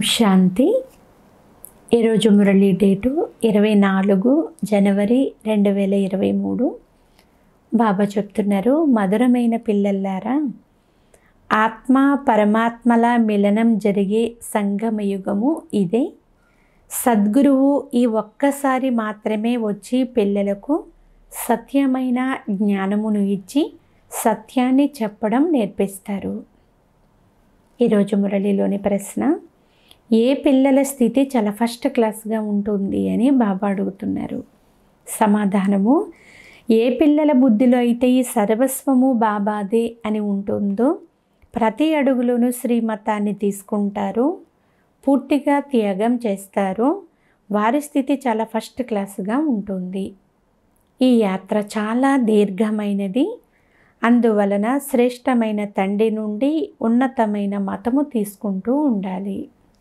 శాంతి ఈరోజు మురళి డేటు ఇరవై నాలుగు జనవరి రెండు వేల ఇరవై మూడు బాబా చెప్తున్నారు మధురమైన పిల్లల్లారా ఆత్మ పరమాత్మల మిలనం జరిగే సంగమయుగము ఇదే సద్గురువు ఈ ఒక్కసారి మాత్రమే వచ్చి పిల్లలకు సత్యమైన జ్ఞానమును ఇచ్చి సత్యాన్ని చెప్పడం నేర్పిస్తారు ఈరోజు మురళిలోని ప్రశ్న ఏ పిల్లల స్థితి చాలా ఫస్ట్ క్లాస్గా ఉంటుంది అని బాబా అడుగుతున్నారు సమాధానము ఏ పిల్లల బుద్ధిలో అయితే ఈ సర్వస్వము బాబాదే అని ఉంటుందో ప్రతి అడుగులోనూ శ్రీమతాన్ని తీసుకుంటారు పూర్తిగా త్యాగం చేస్తారు వారి స్థితి చాలా ఫస్ట్ క్లాస్గా ఉంటుంది ఈ యాత్ర చాలా దీర్ఘమైనది అందువలన శ్రేష్టమైన తండ్రి నుండి ఉన్నతమైన మతము తీసుకుంటూ ఉండాలి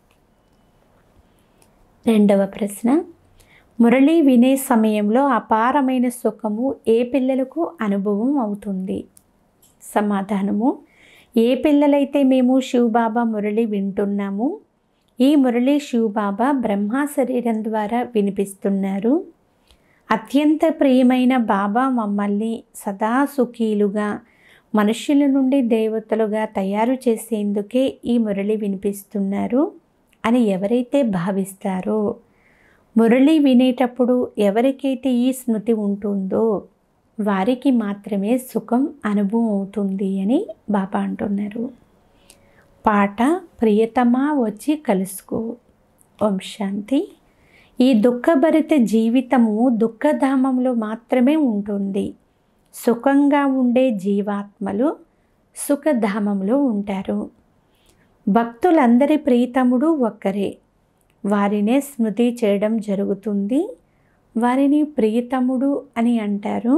రెండవ ప్రశ్న మురళి వినే సమయంలో అపారమైన సుఖము ఏ పిల్లలకు అనుభవం అవుతుంది సమాధానము ఏ పిల్లలైతే మేము శివబాబా మురళి వింటున్నాము ఈ మురళి శివబాబా బ్రహ్మ శరీరం ద్వారా వినిపిస్తున్నారు అత్యంత ప్రియమైన బాబా మమ్మల్ని సదా సుఖీలుగా మనుష్యుల నుండి దేవతలుగా తయారు చేసేందుకే ఈ మురళి వినిపిస్తున్నారు అని ఎవరైతే భావిస్తారో మురళి వినేటప్పుడు ఎవరికైతే ఈ స్మృతి ఉంటుందో వారికి మాత్రమే సుఖం అనుభవం అవుతుంది అని బాబా అంటున్నారు పాట ప్రియతమా వచ్చి కలుసుకో ఓం శాంతి ఈ దుఃఖభరిత జీవితము దుఃఖధామంలో మాత్రమే ఉంటుంది సుఖంగా ఉండే జీవాత్మలు సుఖధామంలో ఉంటారు భక్తులందరి ప్రీతముడు ఒక్కరే వారినే స్మృతి చేయడం జరుగుతుంది వారిని ప్రియతముడు అని అంటారు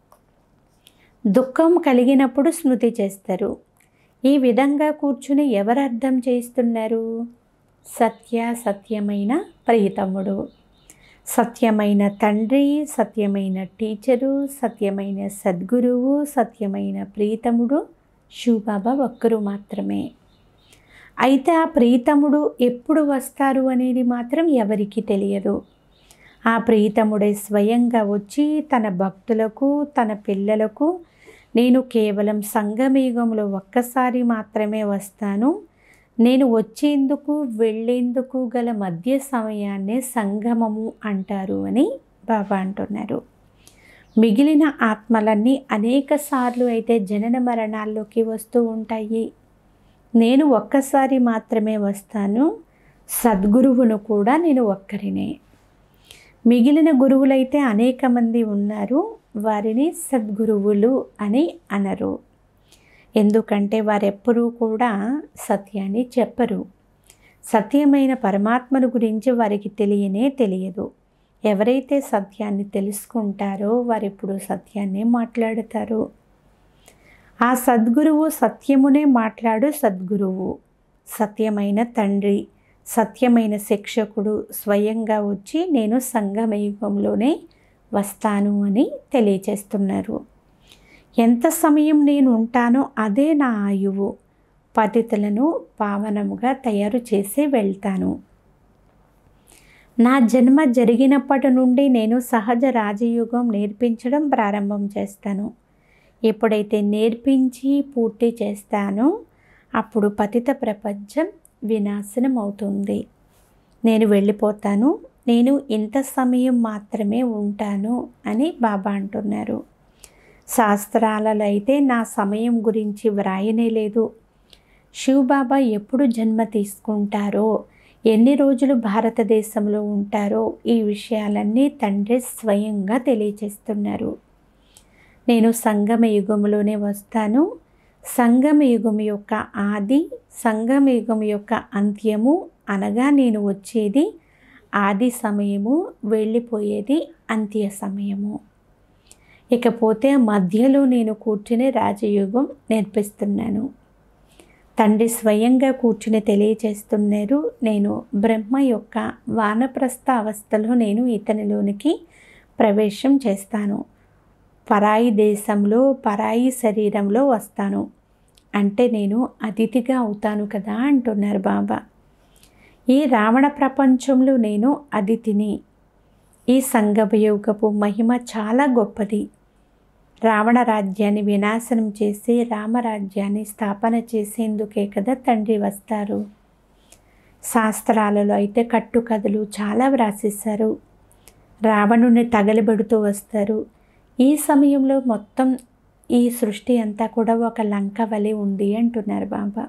దుఃఖం కలిగినప్పుడు స్మృతి చేస్తారు ఈ విధంగా కూర్చుని ఎవరు అర్థం చేస్తున్నారు సత్య సత్యమైన ప్రియతముడు సత్యమైన తండ్రి సత్యమైన టీచరు సత్యమైన సద్గురువు సత్యమైన ప్రీతముడు శివబాబా ఒక్కరు మాత్రమే అయితే ఆ ప్రీతముడు ఎప్పుడు వస్తారు అనేది మాత్రం ఎవరికి తెలియదు ఆ ప్రీతముడే స్వయంగా వచ్చి తన భక్తులకు తన పిల్లలకు నేను కేవలం సంగమయుగంలో ఒక్కసారి మాత్రమే వస్తాను నేను వచ్చేందుకు వెళ్ళేందుకు గల మధ్య సమయాన్నే సంగమము అంటారు అని బాబా అంటున్నారు మిగిలిన ఆత్మలన్నీ అనేక సార్లు అయితే జనన మరణాల్లోకి వస్తూ ఉంటాయి నేను ఒక్కసారి మాత్రమే వస్తాను సద్గురువును కూడా నేను ఒక్కరినే మిగిలిన గురువులైతే అనేక మంది ఉన్నారు వారిని సద్గురువులు అని అనరు ఎందుకంటే వారెప్పుడూ కూడా సత్యాన్ని చెప్పరు సత్యమైన పరమాత్మను గురించి వారికి తెలియనే తెలియదు ఎవరైతే సత్యాన్ని తెలుసుకుంటారో వారిప్పుడు సత్యాన్నే మాట్లాడతారు ఆ సద్గురువు సత్యమునే మాట్లాడు సద్గురువు సత్యమైన తండ్రి సత్యమైన శిక్షకుడు స్వయంగా వచ్చి నేను సంగమయుగంలోనే వస్తాను అని తెలియచేస్తున్నారు ఎంత సమయం నేను ఉంటానో అదే నా ఆయువు పతితులను పావనముగా తయారు చేసి వెళ్తాను నా జన్మ జరిగినప్పటి నుండి నేను సహజ రాజయోగం నేర్పించడం ప్రారంభం చేస్తాను ఎప్పుడైతే నేర్పించి పూర్తి చేస్తానో అప్పుడు పతిత ప్రపంచం వినాశనం అవుతుంది నేను వెళ్ళిపోతాను నేను ఇంత సమయం మాత్రమే ఉంటాను అని బాబా అంటున్నారు శాస్త్రాలలో అయితే నా సమయం గురించి వ్రాయనే లేదు శివబాబా ఎప్పుడు జన్మ తీసుకుంటారో ఎన్ని రోజులు భారతదేశంలో ఉంటారో ఈ విషయాలన్నీ తండ్రి స్వయంగా తెలియచేస్తున్నారు నేను సంగమ యుగంలోనే వస్తాను సంగమ యుగం యొక్క ఆది సంగమ యుగం యొక్క అంత్యము అనగా నేను వచ్చేది ఆది సమయము వెళ్ళిపోయేది అంత్య సమయము ఇకపోతే మధ్యలో నేను కూర్చుని రాజయోగం నేర్పిస్తున్నాను తండ్రి స్వయంగా కూర్చుని తెలియచేస్తున్నారు నేను బ్రహ్మ యొక్క వానప్రస్థ అవస్థలో నేను ఇతనిలోనికి ప్రవేశం చేస్తాను పరాయి దేశంలో పరాయి శరీరంలో వస్తాను అంటే నేను అతిథిగా అవుతాను కదా అంటున్నారు బాబా ఈ రావణ ప్రపంచంలో నేను అదితిని ఈ సంగమయోగపు మహిమ చాలా గొప్పది రావణ రాజ్యాన్ని వినాశనం చేసి రామరాజ్యాన్ని స్థాపన చేసేందుకే కదా తండ్రి వస్తారు శాస్త్రాలలో అయితే కట్టుకథలు చాలా వ్రాసేశారు రావణుని తగలబెడుతూ వస్తారు ఈ సమయంలో మొత్తం ఈ సృష్టి అంతా కూడా ఒక లంక వలె ఉంది అంటున్నారు బాబా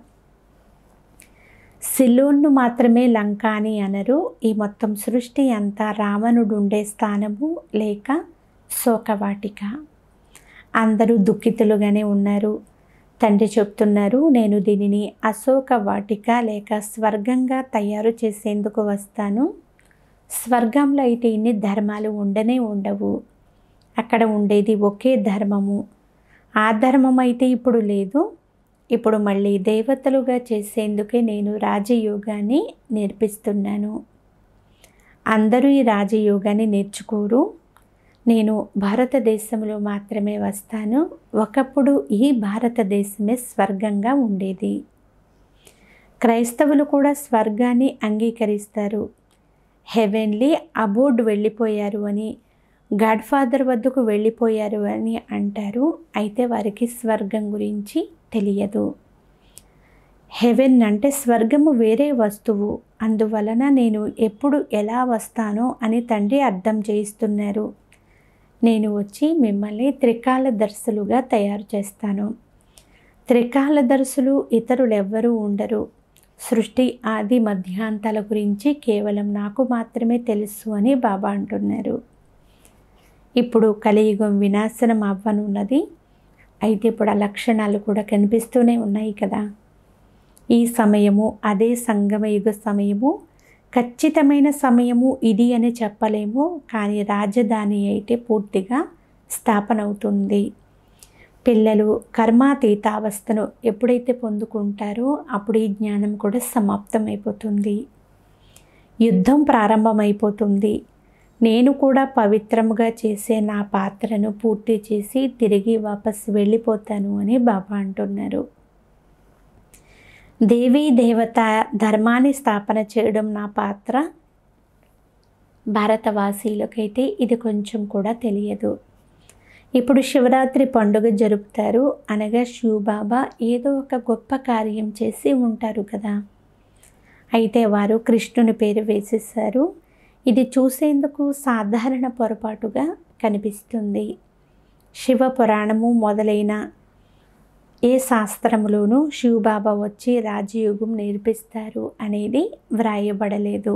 సిలోన్ను మాత్రమే లంక అని అనరు ఈ మొత్తం సృష్టి అంతా రావణుడు ఉండే స్థానము లేక శోకవాటిక అందరూ దుఃఖితులుగానే ఉన్నారు తండ్రి చెప్తున్నారు నేను దీనిని అశోక వాటిక లేక స్వర్గంగా తయారు చేసేందుకు వస్తాను స్వర్గంలో అయితే ఇన్ని ధర్మాలు ఉండనే ఉండవు అక్కడ ఉండేది ఒకే ధర్మము ఆ ధర్మం అయితే ఇప్పుడు లేదు ఇప్పుడు మళ్ళీ దేవతలుగా చేసేందుకే నేను రాజయోగాన్ని నేర్పిస్తున్నాను అందరూ ఈ రాజయోగాన్ని నేర్చుకోరు నేను భారతదేశంలో మాత్రమే వస్తాను ఒకప్పుడు ఈ భారతదేశమే స్వర్గంగా ఉండేది క్రైస్తవులు కూడా స్వర్గాన్ని అంగీకరిస్తారు హెవెన్లీ అబోర్డ్ వెళ్ళిపోయారు అని గాడ్ ఫాదర్ వద్దకు వెళ్ళిపోయారు అని అంటారు అయితే వారికి స్వర్గం గురించి తెలియదు హెవెన్ అంటే స్వర్గము వేరే వస్తువు అందువలన నేను ఎప్పుడు ఎలా వస్తానో అని తండ్రి అర్థం చేయిస్తున్నారు నేను వచ్చి మిమ్మల్ని త్రికాలదర్శులుగా తయారు చేస్తాను త్రికాలదర్శులు ఇతరులు ఎవ్వరూ ఉండరు సృష్టి ఆది మధ్యాంతాల గురించి కేవలం నాకు మాత్రమే తెలుసు అని బాబా అంటున్నారు ఇప్పుడు కలియుగం వినాశనం అవ్వనున్నది అయితే ఇప్పుడు ఆ లక్షణాలు కూడా కనిపిస్తూనే ఉన్నాయి కదా ఈ సమయము అదే సంగమయుగ సమయము ఖచ్చితమైన సమయము ఇది అని చెప్పలేము కానీ రాజధాని అయితే పూర్తిగా స్థాపన అవుతుంది పిల్లలు కర్మాతీతావస్థను ఎప్పుడైతే పొందుకుంటారో అప్పుడు ఈ జ్ఞానం కూడా సమాప్తమైపోతుంది యుద్ధం ప్రారంభమైపోతుంది నేను కూడా పవిత్రముగా చేసే నా పాత్రను పూర్తి చేసి తిరిగి వాపస్ వెళ్ళిపోతాను అని బాబా అంటున్నారు దేవీ దేవత ధర్మాన్ని స్థాపన చేయడం నా పాత్ర భారతవాసీలకైతే ఇది కొంచెం కూడా తెలియదు ఇప్పుడు శివరాత్రి పండుగ జరుపుతారు అనగా శివబాబా ఏదో ఒక గొప్ప కార్యం చేసి ఉంటారు కదా అయితే వారు కృష్ణుని పేరు వేసేసారు ఇది చూసేందుకు సాధారణ పొరపాటుగా కనిపిస్తుంది శివ పురాణము మొదలైన ఏ శాస్త్రములోనూ శివబాబా వచ్చి రాజయోగం నేర్పిస్తారు అనేది వ్రాయబడలేదు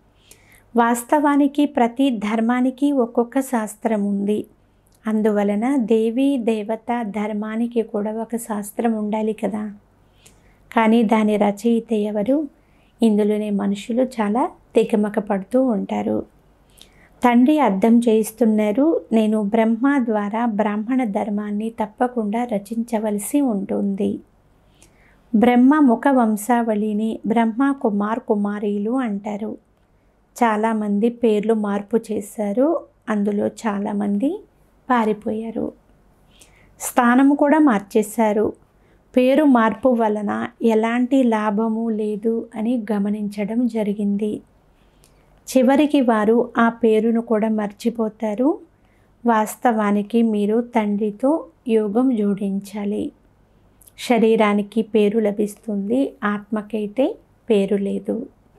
వాస్తవానికి ప్రతి ధర్మానికి ఒక్కొక్క శాస్త్రం ఉంది అందువలన దేవీ దేవత ధర్మానికి కూడా ఒక శాస్త్రం ఉండాలి కదా కానీ దాని రచయిత ఎవరు ఇందులోనే మనుషులు చాలా తికమక పడుతూ ఉంటారు తండ్రి అర్థం చేయిస్తున్నారు నేను బ్రహ్మ ద్వారా బ్రాహ్మణ ధర్మాన్ని తప్పకుండా రచించవలసి ఉంటుంది బ్రహ్మ ముఖ వంశావళిని బ్రహ్మ కుమార్ కుమారీలు అంటారు చాలామంది పేర్లు మార్పు చేశారు అందులో చాలామంది పారిపోయారు స్థానం కూడా మార్చేశారు పేరు మార్పు వలన ఎలాంటి లాభము లేదు అని గమనించడం జరిగింది చివరికి వారు ఆ పేరును కూడా మర్చిపోతారు వాస్తవానికి మీరు తండ్రితో యోగం జోడించాలి శరీరానికి పేరు లభిస్తుంది ఆత్మకైతే పేరు లేదు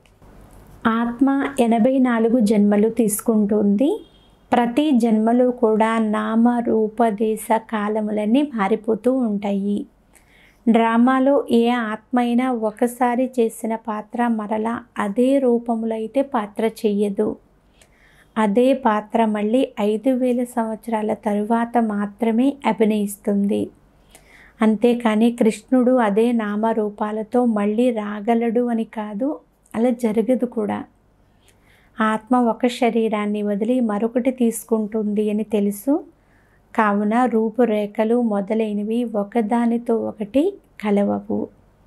ఆత్మ ఎనభై నాలుగు జన్మలు తీసుకుంటుంది ప్రతి జన్మలో కూడా నామ రూప దేశ కాలములన్నీ మారిపోతూ ఉంటాయి డ్రామాలో ఏ ఆత్మ అయినా ఒకసారి చేసిన పాత్ర మరలా అదే రూపంలో అయితే పాత్ర చెయ్యదు అదే పాత్ర మళ్ళీ ఐదు వేల సంవత్సరాల తరువాత మాత్రమే అభినయిస్తుంది అంతేకాని కృష్ణుడు అదే నామరూపాలతో మళ్ళీ రాగలడు అని కాదు అలా జరగదు కూడా ఆత్మ ఒక శరీరాన్ని వదిలి మరొకటి తీసుకుంటుంది అని తెలుసు కావున రూపురేఖలు మొదలైనవి ఒకదానితో ఒకటి కలవవు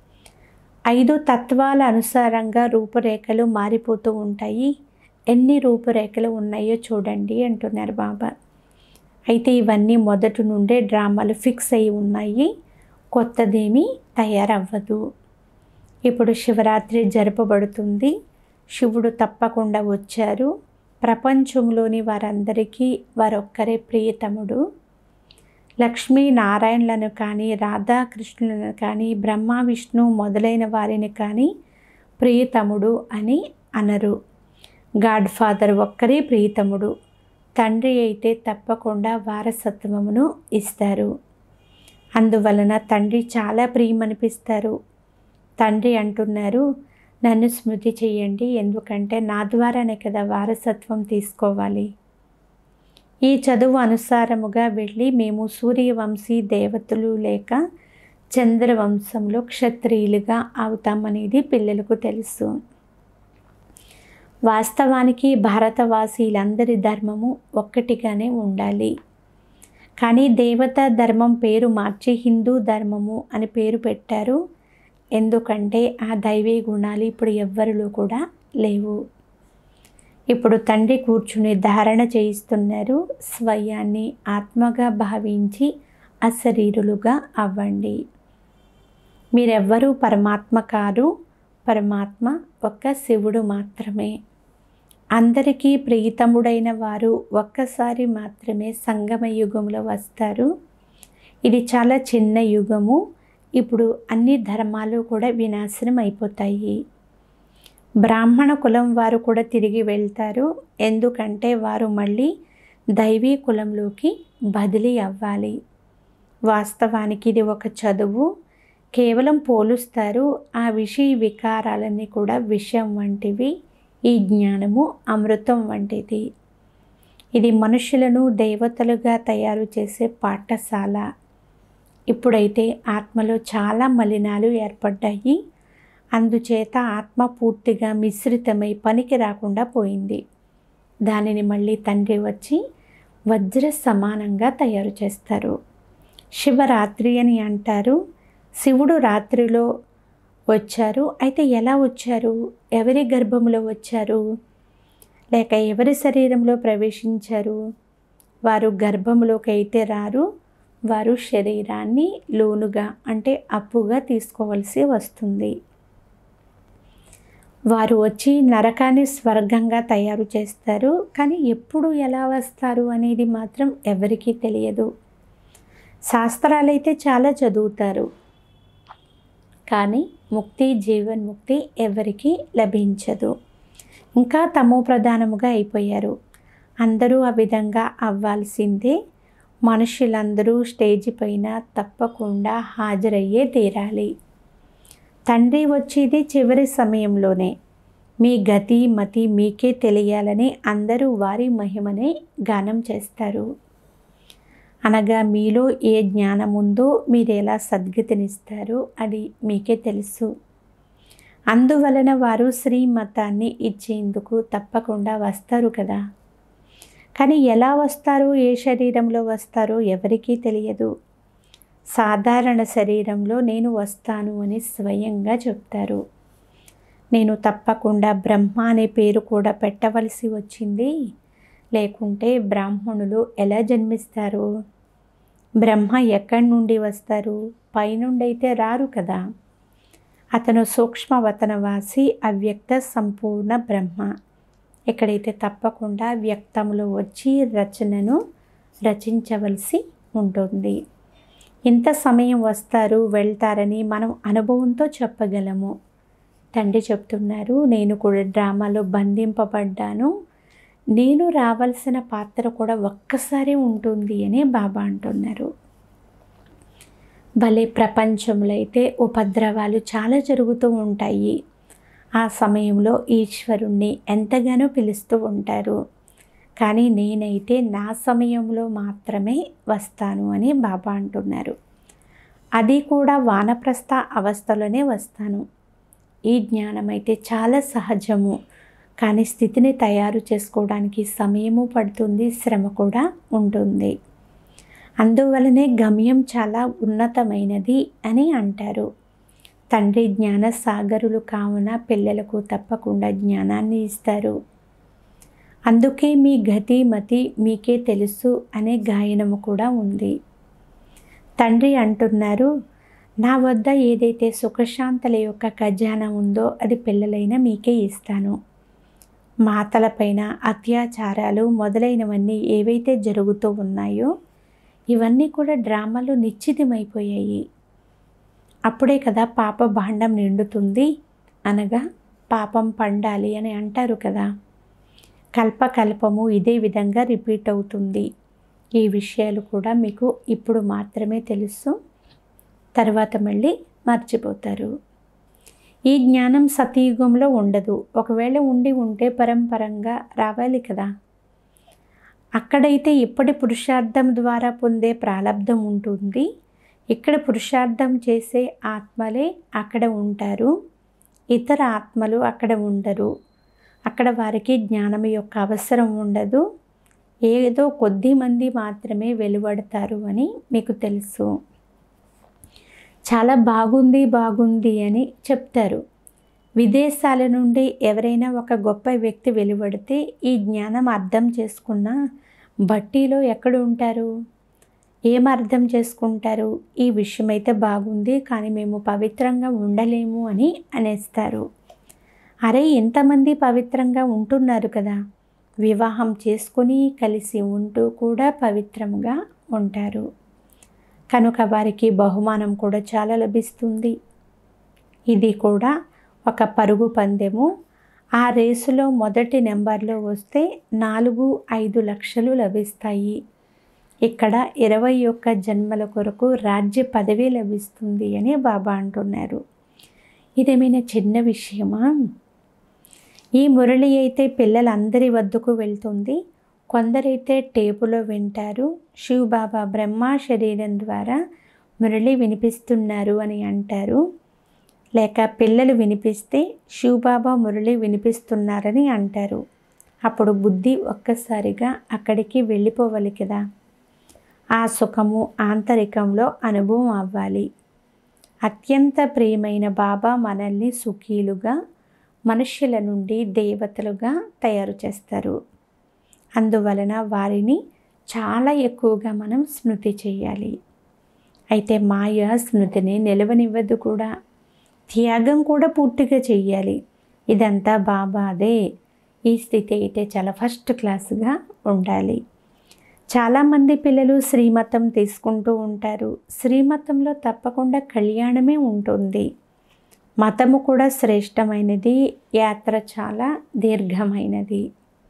ఐదు తత్వాల అనుసారంగా రూపురేఖలు మారిపోతూ ఉంటాయి ఎన్ని రూపురేఖలు ఉన్నాయో చూడండి అంటున్నారు బాబా అయితే ఇవన్నీ మొదటి నుండే డ్రామాలు ఫిక్స్ అయి ఉన్నాయి కొత్తదేమీ తయారవ్వదు ఇప్పుడు శివరాత్రి జరపబడుతుంది శివుడు తప్పకుండా వచ్చారు ప్రపంచంలోని వారందరికీ వారొక్కరే ప్రియతముడు లక్ష్మీ నారాయణలను కానీ రాధాకృష్ణులను కానీ బ్రహ్మ విష్ణు మొదలైన వారిని కానీ ప్రియతముడు అని అనరు గాడ్ ఫాదర్ ఒక్కరే ప్రియతముడు తండ్రి అయితే తప్పకుండా వారసత్వమును ఇస్తారు అందువలన తండ్రి చాలా ప్రియమనిపిస్తారు తండ్రి అంటున్నారు నన్ను స్మృతి చేయండి ఎందుకంటే నా ద్వారానే కదా వారసత్వం తీసుకోవాలి ఈ చదువు అనుసారముగా వెళ్ళి మేము సూర్యవంశీ దేవతలు లేక చంద్రవంశంలో క్షత్రియులుగా అవుతామనేది పిల్లలకు తెలుసు వాస్తవానికి భారతవాసీలందరి ధర్మము ఒక్కటిగానే ఉండాలి కానీ దేవతా ధర్మం పేరు మార్చి హిందూ ధర్మము అని పేరు పెట్టారు ఎందుకంటే ఆ దైవీ గుణాలు ఇప్పుడు ఎవ్వరిలో కూడా లేవు ఇప్పుడు తండ్రి కూర్చుని ధారణ చేయిస్తున్నారు స్వయాన్ని ఆత్మగా భావించి అశరీరులుగా అవ్వండి మీరెవ్వరూ పరమాత్మ కారు పరమాత్మ ఒక్క శివుడు మాత్రమే అందరికీ ప్రీతముడైన వారు ఒక్కసారి మాత్రమే సంగమ యుగంలో వస్తారు ఇది చాలా చిన్న యుగము ఇప్పుడు అన్ని ధర్మాలు కూడా వినాశనం అయిపోతాయి బ్రాహ్మణ కులం వారు కూడా తిరిగి వెళ్తారు ఎందుకంటే వారు మళ్ళీ దైవీ కులంలోకి బదిలీ అవ్వాలి వాస్తవానికి ఇది ఒక చదువు కేవలం పోలుస్తారు ఆ విషయ వికారాలన్నీ కూడా విషం వంటివి ఈ జ్ఞానము అమృతం వంటిది ఇది మనుషులను దేవతలుగా తయారు చేసే పాఠశాల ఇప్పుడైతే ఆత్మలో చాలా మలినాలు ఏర్పడ్డాయి అందుచేత ఆత్మ పూర్తిగా మిశ్రితమై పనికి రాకుండా పోయింది దానిని మళ్ళీ తండ్రి వచ్చి వజ్ర సమానంగా తయారు చేస్తారు శివరాత్రి అని అంటారు శివుడు రాత్రిలో వచ్చారు అయితే ఎలా వచ్చారు ఎవరి గర్భంలో వచ్చారు లేక ఎవరి శరీరంలో ప్రవేశించారు వారు గర్భంలోకి అయితే రారు వారు శరీరాన్ని లోనుగా అంటే అప్పుగా తీసుకోవలసి వస్తుంది వారు వచ్చి నరకాన్ని స్వర్గంగా తయారు చేస్తారు కానీ ఎప్పుడు ఎలా వస్తారు అనేది మాత్రం ఎవరికీ తెలియదు శాస్త్రాలైతే చాలా చదువుతారు కానీ ముక్తి జీవన్ముక్తి ఎవరికీ లభించదు ఇంకా తమో ప్రధానముగా అయిపోయారు అందరూ ఆ విధంగా అవ్వాల్సిందే మనుషులందరూ స్టేజ్ పైన తప్పకుండా హాజరయ్యే తీరాలి తండ్రి వచ్చేది చివరి సమయంలోనే మీ గతి మతి మీకే తెలియాలని అందరూ వారి మహిమనే గానం చేస్తారు అనగా మీలో ఏ జ్ఞానం ఉందో మీరు ఎలా సద్గతినిస్తారో అది మీకే తెలుసు అందువలన వారు శ్రీమతాన్ని ఇచ్చేందుకు తప్పకుండా వస్తారు కదా కానీ ఎలా వస్తారో ఏ శరీరంలో వస్తారో ఎవరికీ తెలియదు సాధారణ శరీరంలో నేను వస్తాను అని స్వయంగా చెప్తారు నేను తప్పకుండా బ్రహ్మ అనే పేరు కూడా పెట్టవలసి వచ్చింది లేకుంటే బ్రాహ్మణులు ఎలా జన్మిస్తారు బ్రహ్మ ఎక్కడి నుండి వస్తారు పైనుండి అయితే రారు కదా అతను సూక్ష్మవతనవాసి అవ్యక్త సంపూర్ణ బ్రహ్మ ఎక్కడైతే తప్పకుండా వ్యక్తంలో వచ్చి రచనను రచించవలసి ఉంటుంది ఇంత సమయం వస్తారు వెళ్తారని మనం అనుభవంతో చెప్పగలము తండ్రి చెప్తున్నారు నేను కూడా డ్రామాలో బంధింపబడ్డాను నేను రావాల్సిన పాత్ర కూడా ఒక్కసారి ఉంటుంది అని బాబా అంటున్నారు భలే ప్రపంచంలో అయితే ఉపద్రవాలు చాలా జరుగుతూ ఉంటాయి ఆ సమయంలో ఈశ్వరుణ్ణి ఎంతగానో పిలుస్తూ ఉంటారు కానీ నేనైతే నా సమయంలో మాత్రమే వస్తాను అని బాబా అంటున్నారు అది కూడా వానప్రస్థ అవస్థలోనే వస్తాను ఈ జ్ఞానం అయితే చాలా సహజము కానీ స్థితిని తయారు చేసుకోవడానికి సమయము పడుతుంది శ్రమ కూడా ఉంటుంది అందువలనే గమ్యం చాలా ఉన్నతమైనది అని అంటారు తండ్రి జ్ఞాన సాగరులు కావున పిల్లలకు తప్పకుండా జ్ఞానాన్ని ఇస్తారు అందుకే మీ గతి మతి మీకే తెలుసు అనే గాయనము కూడా ఉంది తండ్రి అంటున్నారు నా వద్ద ఏదైతే సుఖశాంతల యొక్క ఖజానా ఉందో అది పిల్లలైన మీకే ఇస్తాను మాతలపైన అత్యాచారాలు మొదలైనవన్నీ ఏవైతే జరుగుతూ ఉన్నాయో ఇవన్నీ కూడా డ్రామాలు నిశ్చితమైపోయాయి అప్పుడే కదా పాప భాండం నిండుతుంది అనగా పాపం పండాలి అని అంటారు కదా కల్పకల్పము ఇదే విధంగా రిపీట్ అవుతుంది ఈ విషయాలు కూడా మీకు ఇప్పుడు మాత్రమే తెలుసు తర్వాత మళ్ళీ మర్చిపోతారు ఈ జ్ఞానం సతయుగంలో ఉండదు ఒకవేళ ఉండి ఉంటే పరంపరంగా రావాలి కదా అక్కడైతే ఇప్పటి పురుషార్థం ద్వారా పొందే ప్రాలబ్ధం ఉంటుంది ఇక్కడ పురుషార్థం చేసే ఆత్మలే అక్కడ ఉంటారు ఇతర ఆత్మలు అక్కడ ఉండరు అక్కడ వారికి జ్ఞానం యొక్క అవసరం ఉండదు ఏదో కొద్ది మంది మాత్రమే వెలువడతారు అని మీకు తెలుసు చాలా బాగుంది బాగుంది అని చెప్తారు విదేశాల నుండి ఎవరైనా ఒక గొప్ప వ్యక్తి వెలువడితే ఈ జ్ఞానం అర్థం చేసుకున్న బట్టీలో ఎక్కడ ఉంటారు ఏం అర్థం చేసుకుంటారు ఈ విషయం అయితే బాగుంది కానీ మేము పవిత్రంగా ఉండలేము అని అనేస్తారు అరే ఎంతమంది పవిత్రంగా ఉంటున్నారు కదా వివాహం చేసుకొని కలిసి ఉంటూ కూడా పవిత్రంగా ఉంటారు కనుక వారికి బహుమానం కూడా చాలా లభిస్తుంది ఇది కూడా ఒక పరుగు పందెము ఆ రేసులో మొదటి నెంబర్లో వస్తే నాలుగు ఐదు లక్షలు లభిస్తాయి ఇక్కడ ఇరవై ఒక్క జన్మల కొరకు రాజ్య పదవి లభిస్తుంది అని బాబా అంటున్నారు ఇదేమైనా చిన్న విషయమా ఈ మురళి అయితే పిల్లలందరి వద్దకు వెళ్తుంది కొందరైతే టేపులో వింటారు శివ్ బాబా బ్రహ్మ శరీరం ద్వారా మురళి వినిపిస్తున్నారు అని అంటారు లేక పిల్లలు వినిపిస్తే శివబాబా మురళి వినిపిస్తున్నారని అంటారు అప్పుడు బుద్ధి ఒక్కసారిగా అక్కడికి వెళ్ళిపోవాలి కదా ఆ సుఖము ఆంతరికంలో అనుభవం అవ్వాలి అత్యంత ప్రియమైన బాబా మనల్ని సుఖీలుగా మనుష్యుల నుండి దేవతలుగా తయారు చేస్తారు అందువలన వారిని చాలా ఎక్కువగా మనం స్మృతి చేయాలి అయితే మాయ స్మృతిని నిలవనివ్వదు కూడా త్యాగం కూడా పూర్తిగా చెయ్యాలి ఇదంతా బాబాదే ఈ స్థితి అయితే చాలా ఫస్ట్ క్లాస్గా ఉండాలి చాలామంది పిల్లలు శ్రీమతం తీసుకుంటూ ఉంటారు శ్రీమతంలో తప్పకుండా కళ్యాణమే ఉంటుంది మతము కూడా శ్రేష్టమైనది యాత్ర చాలా దీర్ఘమైనది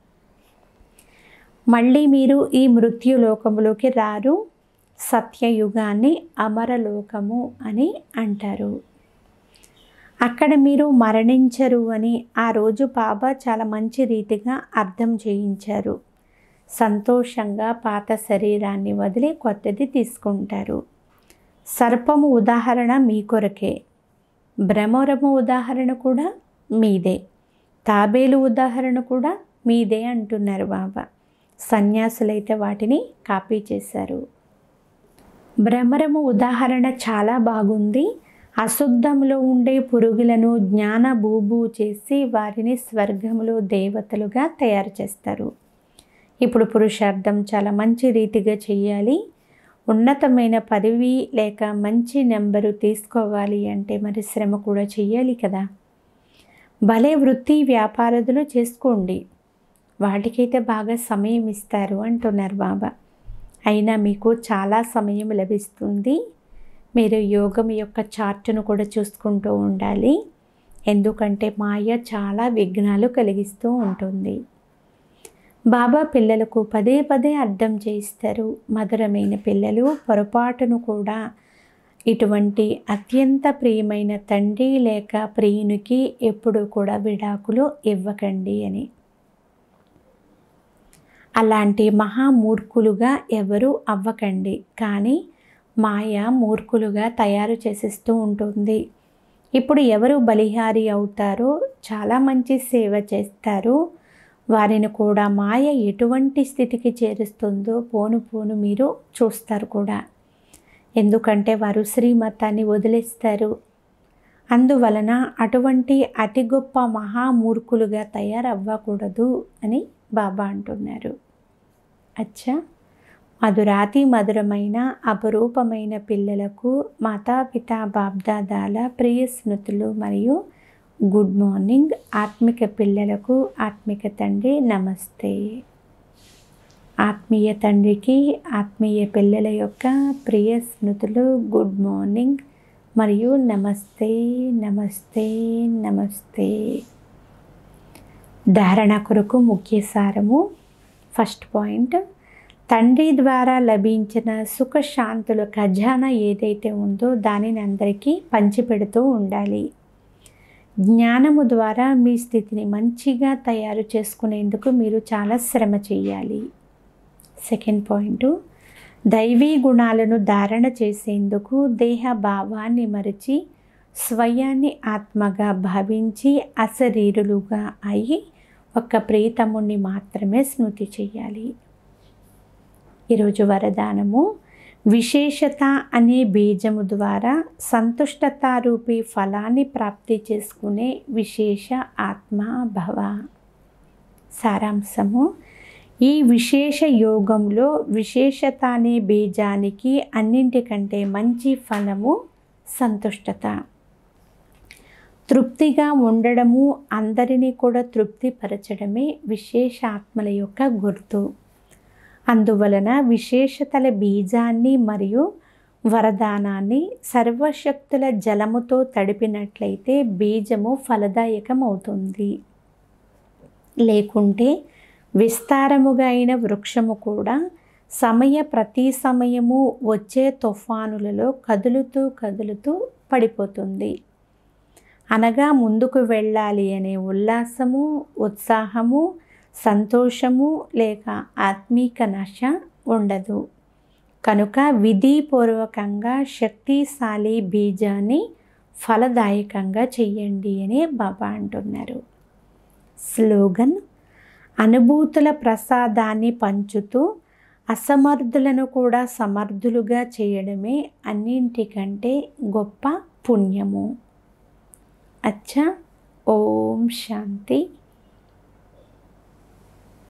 మళ్ళీ మీరు ఈ మృత్యులోకములోకి రారు సత్యయుగాన్ని అమరలోకము అని అంటారు అక్కడ మీరు మరణించరు అని ఆ రోజు బాబా చాలా మంచి రీతిగా అర్థం చేయించారు సంతోషంగా పాత శరీరాన్ని వదిలి కొత్తది తీసుకుంటారు సర్పము ఉదాహరణ మీ కొరకే భ్రమరము ఉదాహరణ కూడా మీదే తాబేలు ఉదాహరణ కూడా మీదే అంటున్నారు బాబా సన్యాసులైతే వాటిని కాపీ చేశారు భ్రమరము ఉదాహరణ చాలా బాగుంది అశుద్ధంలో ఉండే పురుగులను జ్ఞాన బూబు చేసి వారిని స్వర్గంలో దేవతలుగా తయారు చేస్తారు ఇప్పుడు పురుషార్థం చాలా మంచి రీతిగా చేయాలి ఉన్నతమైన పదవి లేక మంచి నెంబరు తీసుకోవాలి అంటే మరి శ్రమ కూడా చెయ్యాలి కదా భలే వృత్తి వ్యాపారదులు చేసుకోండి వాటికైతే బాగా సమయం ఇస్తారు అంటున్నారు బాబా అయినా మీకు చాలా సమయం లభిస్తుంది మీరు యోగం యొక్క చార్టును కూడా చూసుకుంటూ ఉండాలి ఎందుకంటే మాయ చాలా విఘ్నాలు కలిగిస్తూ ఉంటుంది బాబా పిల్లలకు పదే పదే అర్థం చేయిస్తారు మధురమైన పిల్లలు పొరపాటును కూడా ఇటువంటి అత్యంత ప్రియమైన తండ్రి లేక ప్రియునికి ఎప్పుడు కూడా విడాకులు ఇవ్వకండి అని అలాంటి మహామూర్ఖులుగా ఎవరు అవ్వకండి కానీ మాయ మూర్ఖులుగా తయారు చేసేస్తూ ఉంటుంది ఇప్పుడు ఎవరు బలిహారి అవుతారో చాలా మంచి సేవ చేస్తారు వారిని కూడా మాయ ఎటువంటి స్థితికి చేరుస్తుందో పోను పోను మీరు చూస్తారు కూడా ఎందుకంటే వారు శ్రీమతాన్ని వదిలేస్తారు అందువలన అటువంటి అతి గొప్ప మహామూర్ఖులుగా తయారవ్వకూడదు అని బాబా అంటున్నారు అచ్చా మధురాతి మధురమైన అపరూపమైన పిల్లలకు మాతాపిత బాబ్దాదాల ప్రియ స్మృతులు మరియు గుడ్ మార్నింగ్ ఆత్మిక పిల్లలకు ఆత్మిక తండ్రి నమస్తే ఆత్మీయ తండ్రికి ఆత్మీయ పిల్లల యొక్క ప్రియ స్మృతులు గుడ్ మార్నింగ్ మరియు నమస్తే నమస్తే నమస్తే ధారణ కొరకు ముఖ్య సారము ఫస్ట్ పాయింట్ తండ్రి ద్వారా లభించిన సుఖశాంతుల ఖజానా ఏదైతే ఉందో దానిని అందరికీ పంచిపెడుతూ ఉండాలి జ్ఞానము ద్వారా మీ స్థితిని మంచిగా తయారు చేసుకునేందుకు మీరు చాలా శ్రమ చేయాలి సెకండ్ పాయింట్ దైవీ గుణాలను ధారణ చేసేందుకు దేహ భావాన్ని మరిచి స్వయాన్ని ఆత్మగా భావించి అశరీరులుగా అయి ఒక్క ప్రియతముణ్ణి మాత్రమే స్మృతి చేయాలి ఈరోజు వరదానము విశేషత అనే బీజము ద్వారా సంతుష్టతారూపి ఫలాన్ని ప్రాప్తి చేసుకునే విశేష ఆత్మ భవ సారాంశము ఈ విశేష యోగంలో విశేషత అనే బీజానికి అన్నింటికంటే మంచి ఫలము సంతుష్టత తృప్తిగా ఉండడము అందరినీ కూడా తృప్తిపరచడమే విశేష ఆత్మల యొక్క గుర్తు అందువలన విశేషతల బీజాన్ని మరియు వరదానాన్ని సర్వశక్తుల జలముతో తడిపినట్లయితే బీజము ఫలదాయకం అవుతుంది లేకుంటే విస్తారముగా అయిన వృక్షము కూడా సమయ ప్రతి సమయము వచ్చే తుఫానులలో కదులుతూ కదులుతూ పడిపోతుంది అనగా ముందుకు వెళ్ళాలి అనే ఉల్లాసము ఉత్సాహము సంతోషము లేక ఆత్మీక నశ ఉండదు కనుక విధిపూర్వకంగా శక్తిశాలి బీజాన్ని ఫలదాయకంగా చెయ్యండి అని బాబా అంటున్నారు స్లోగన్ అనుభూతుల ప్రసాదాన్ని పంచుతూ అసమర్థులను కూడా సమర్థులుగా చేయడమే అన్నింటికంటే గొప్ప పుణ్యము అచ్చా ఓం శాంతి